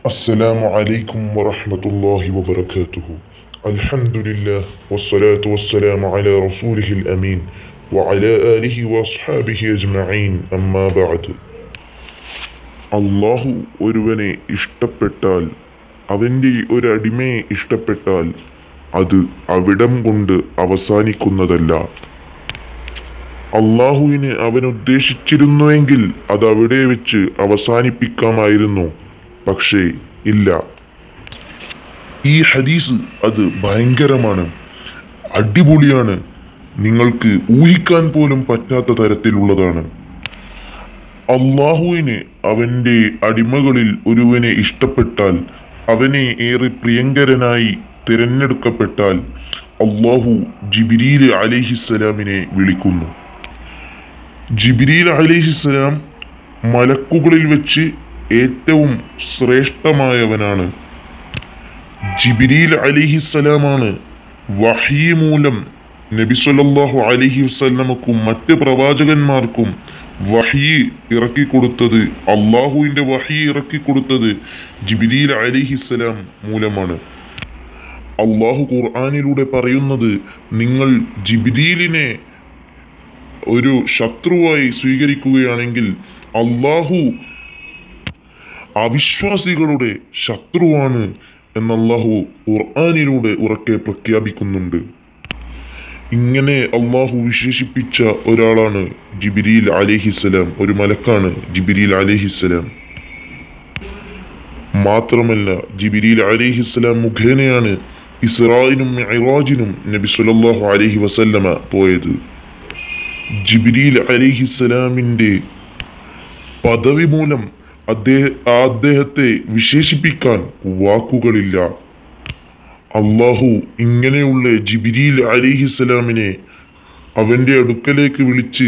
السلام عليكم ورحمة الله وبركاته الحمد لله والصلاة والسلام على رسوله الأمين وعلى آله وأصحابه أجمعين أما بعد അള്ളാഹു ഒരുവനെ ഇഷ്ടപ്പെട്ടാൽ അവൻ്റെ ഒരു അടിമയെ ഇഷ്ടപ്പെട്ടാൽ അത് അവിടം കൊണ്ട് അവസാനിക്കുന്നതല്ല അള്ളാഹുവിന് അവൻ ഉദ്ദേശിച്ചിരുന്നുവെങ്കിൽ അത് അവിടെ വെച്ച് അവസാനിപ്പിക്കാമായിരുന്നു പക്ഷേ ഇല്ല ഈ ഹദീസ് അത് ഭയങ്കരമാണ് അടിപൊളിയാണ് നിങ്ങൾക്ക് ഊഹിക്കാൻ പോലും പറ്റാത്ത തരത്തിലുള്ളതാണ് അള്ളാഹുവിന് അവൻ്റെ അടിമകളിൽ ഒരുവനെ ഇഷ്ടപ്പെട്ടാൽ അവനെ ഏറെ പ്രിയങ്കരനായി തിരഞ്ഞെടുക്കപ്പെട്ടാൽ അള്ളാഹു ജിബിരിയിൽ അലിഹിസ്സലാമിനെ വിളിക്കുന്നു ജിബിരിയിൽ അലിഹിസ്സലാം മലക്കുകളിൽ വെച്ച് ഏറ്റവും ശ്രേഷ്ഠമായവനാണ് ജിബിരിയിൽ അലിഹിസ്സലാമാണ് വഹീ മൂലം നബി സല്ലല്ലാഹു അലൈഹി വസല്ലമക്കും മറ്റ് പ്രവാചകന്മാർക്കും വഹീ ഇറക്കിക്കൊടുത്തത് അള്ളാഹുവിൻ്റെ വഹീ ഇറക്കിക്കൊടുത്തത് ജിബിരിയിൽ അലിഹിസ്സലാം മൂലമാണ് അള്ളാഹു ഖുർആാനിലൂടെ പറയുന്നത് നിങ്ങൾ ജിബിരിലിനെ ഒരു ശത്രുവായി സ്വീകരിക്കുകയാണെങ്കിൽ അള്ളാഹു അവിശ്വാസികളുടെ ശത്രുവാണ് എന്നല്ലാഹു ഖുർആാനിലൂടെ ഉറക്കെ പ്രഖ്യാപിക്കുന്നുണ്ട് ഇങ്ങനെ അള്ളാഹു വിശേഷിപ്പിച്ച ഒരാളാണ് ജിബിരിൽ അലിഹിസ്സലാം ഒരു മലക്കാണ് ജിബിരിൽ അലിഹിസ്സലാം മാത്രമല്ല ജിബിരിൽ അലിഹിസ്സലാം മുഖേനയാണ് ഇസ്രായിനും ഇറാജിനും നബി സുലല്ലാഹു അലൈഹി വസല്ലമ പോയത് ജിബിരിൽ അലിഹിസ്സലാമിൻ്റെ പദവി മൂലം അദ്ദേഹ ആ അദ്ദേഹത്തെ വിശേഷിപ്പിക്കാൻ വാക്കുകളില്ല അള്ളാഹു ഇങ്ങനെയുള്ള ജിബിരിൽ അലിഹിസ്സലാമിനെ അവൻ്റെ അടുക്കലേക്ക് വിളിച്ച്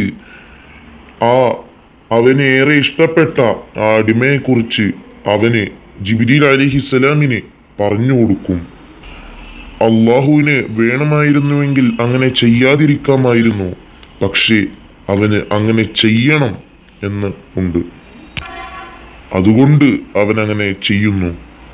ആ അവനെ ഏറെ ഇഷ്ടപ്പെട്ട ആ അടിമയെക്കുറിച്ച് അവന് ജിബിരിൽ അലിഹിസ്സലാമിന് പറഞ്ഞു കൊടുക്കും അള്ളാഹുവിന് വേണമായിരുന്നുവെങ്കിൽ അങ്ങനെ ചെയ്യാതിരിക്കാമായിരുന്നു പക്ഷേ അവന് അങ്ങനെ ചെയ്യണം എന്ന് ഉണ്ട് അതുകൊണ്ട് അവൻ അങ്ങനെ ചെയ്യുന്നു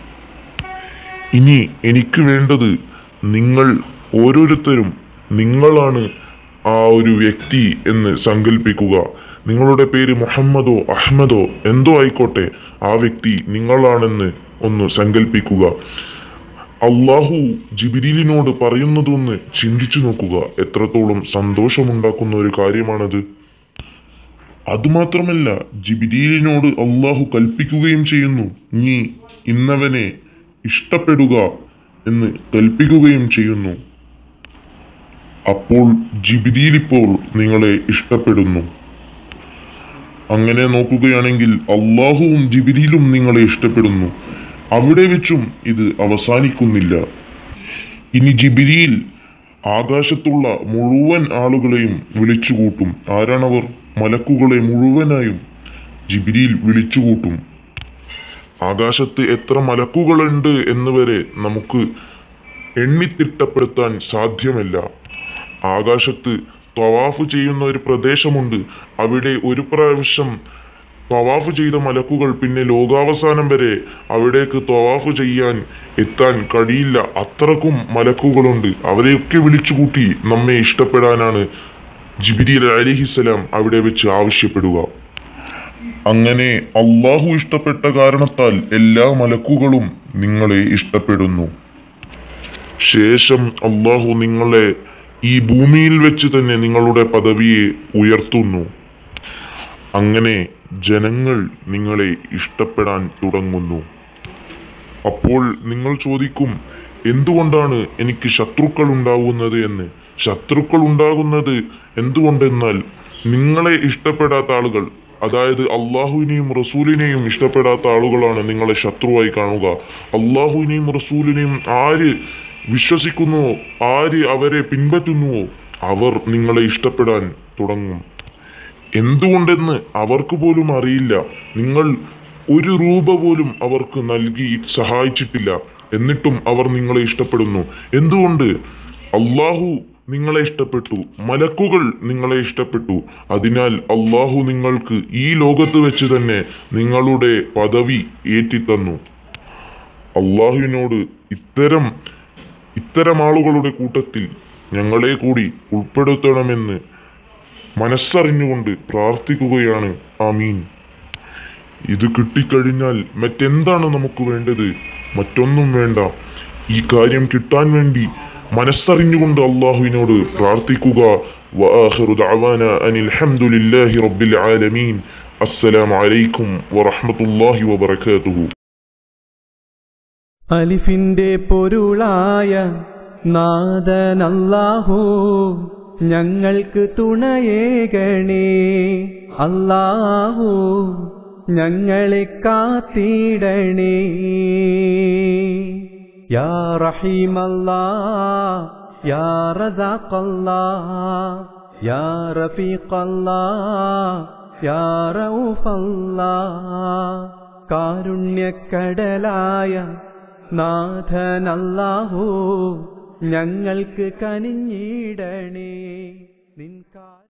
ഇനി എനിക്ക് വേണ്ടത് നിങ്ങൾ ഓരോരുത്തരും നിങ്ങളാണ് ആ ഒരു വ്യക്തി എന്ന് സങ്കല്പിക്കുക നിങ്ങളുടെ പേര് മുഹമ്മദോ അഹമ്മദോ എന്തോ ആയിക്കോട്ടെ ആ വ്യക്തി നിങ്ങളാണെന്ന് ഒന്ന് സങ്കല്പിക്കുക അള്ളാഹു ജിബിരിലിനോട് പറയുന്നതൊന്ന് ചിന്തിച്ചു നോക്കുക എത്രത്തോളം സന്തോഷമുണ്ടാക്കുന്ന ഒരു കാര്യമാണത് അതുമാത്രമല്ല ജിബിരിലിനോട് അള്ളാഹു കൽപ്പിക്കുകയും ചെയ്യുന്നു നീ ഇന്നവനെ ഇഷ്ടപ്പെടുക എന്ന് കൽപ്പിക്കുകയും ചെയ്യുന്നു അപ്പോൾ ജിബിരിയിൽ ഇപ്പോൾ നിങ്ങളെ ഇഷ്ടപ്പെടുന്നു അങ്ങനെ നോക്കുകയാണെങ്കിൽ അള്ളാഹുവും ജിബിരിയിലും നിങ്ങളെ ഇഷ്ടപ്പെടുന്നു അവിടെ വെച്ചും ഇത് അവസാനിക്കുന്നില്ല ഇനി ജിബിരിയിൽ ആകാശത്തുള്ള മുഴുവൻ ആളുകളെയും വിളിച്ചുകൂട്ടും ആരാണവർ മലക്കുകളെ മുഴുവനായും ജിബിരിയിൽ വിളിച്ചുകൂട്ടും ആകാശത്ത് എത്ര മലക്കുകളുണ്ട് എന്ന് വരെ നമുക്ക് എണ്ണിത്തിട്ടപ്പെടുത്താൻ സാധ്യമല്ല ആകാശത്ത് തവാഫ് ചെയ്യുന്ന ഒരു പ്രദേശമുണ്ട് അവിടെ ഒരു പ്രാവശ്യം തവാഫ് ചെയ്ത മലക്കുകൾ പിന്നെ ലോകാവസാനം വരെ അവിടേക്ക് തവാഫ് ചെയ്യാൻ എത്താൻ കഴിയില്ല അത്രക്കും മലക്കുകളുണ്ട് അവരെയൊക്കെ വിളിച്ചുകൂട്ടി നമ്മെ ഇഷ്ടപ്പെടാനാണ് ജിബിരിൽ അലിഹിസലാം അവിടെ വെച്ച് ആവശ്യപ്പെടുക അങ്ങനെ അള്ളാഹു ഇഷ്ടപ്പെട്ട കാരണത്താൽ എല്ലാ മലക്കുകളും നിങ്ങളെ ഇഷ്ടപ്പെടുന്നു ശേഷം അള്ളാഹു നിങ്ങളെ ഈ ഭൂമിയിൽ വെച്ച് തന്നെ നിങ്ങളുടെ പദവിയെ ഉയർത്തുന്നു അങ്ങനെ ജനങ്ങൾ നിങ്ങളെ ഇഷ്ടപ്പെടാൻ തുടങ്ങുന്നു അപ്പോൾ നിങ്ങൾ ചോദിക്കും എന്തുകൊണ്ടാണ് എനിക്ക് ശത്രുക്കൾ ഉണ്ടാകുന്നത് എന്ന് ശത്രുക്കൾ ഉണ്ടാകുന്നത് എന്തുകൊണ്ടെന്നാൽ നിങ്ങളെ ഇഷ്ടപ്പെടാത്ത ആളുകൾ അതായത് അള്ളാഹുവിനെയും റസൂലിനെയും ഇഷ്ടപ്പെടാത്ത ആളുകളാണ് നിങ്ങളെ ശത്രുവായി കാണുക അള്ളാഹുവിനെയും റസൂലിനെയും ആര് വിശ്വസിക്കുന്നുവോ ആര് അവരെ പിൻപറ്റുന്നുവോ അവർ നിങ്ങളെ ഇഷ്ടപ്പെടാൻ തുടങ്ങും എന്തുകൊണ്ടെന്ന് അവർക്ക് പോലും അറിയില്ല നിങ്ങൾ ഒരു രൂപ പോലും അവർക്ക് നൽകി സഹായിച്ചിട്ടില്ല എന്നിട്ടും അവർ നിങ്ങളെ ഇഷ്ടപ്പെടുന്നു എന്തുകൊണ്ട് അള്ളാഹു നിങ്ങളെ ഇഷ്ടപ്പെട്ടു മലക്കുകൾ നിങ്ങളെ ഇഷ്ടപ്പെട്ടു അതിനാൽ അള്ളാഹു നിങ്ങൾക്ക് ഈ ലോകത്ത് വെച്ച് തന്നെ നിങ്ങളുടെ പദവി ഏറ്റിത്തന്നു അള്ളാഹുവിനോട് ഇത്തരം ഇത്തരം ആളുകളുടെ കൂട്ടത്തിൽ ഞങ്ങളെ കൂടി ഉൾപ്പെടുത്തണമെന്ന് മനസ്സറിഞ്ഞുകൊണ്ട് പ്രാർത്ഥിക്കുകയാണ് ആമീൻ ഇത് കിട്ടിക്കഴിഞ്ഞാൽ മറ്റെന്താണ് നമുക്ക് വേണ്ടത് മറ്റൊന്നും വേണ്ട ഈ കാര്യം കിട്ടാൻ വേണ്ടി മനസ്സറിഞ്ഞുകൊണ്ട് അള്ളാഹുവിനോട് പ്രാർത്ഥിക്കുക وآخر دعوانا أن الحمد لله رب العالمين السلام عليكم ورحمة الله وبركاته അലിഫിന്റെ പൊരുളായ നാദനല്ലാഹു ഞങ്ങൾക്ക് തുണയേകണേ അല്ലാഹു ഞങ്ങളെ കാത്തിടണേ യാ റഹീമല്ലാ യാ റസാഖല്ലാ യാ റഫീഖല്ലാ യാ റഊഫല്ലാ കാരുണ്യക്കടലായ നാഥനല്ലാഹു ഞങ്ങൾക്ക് കനിഞ്ഞിടണേ നിൻകാ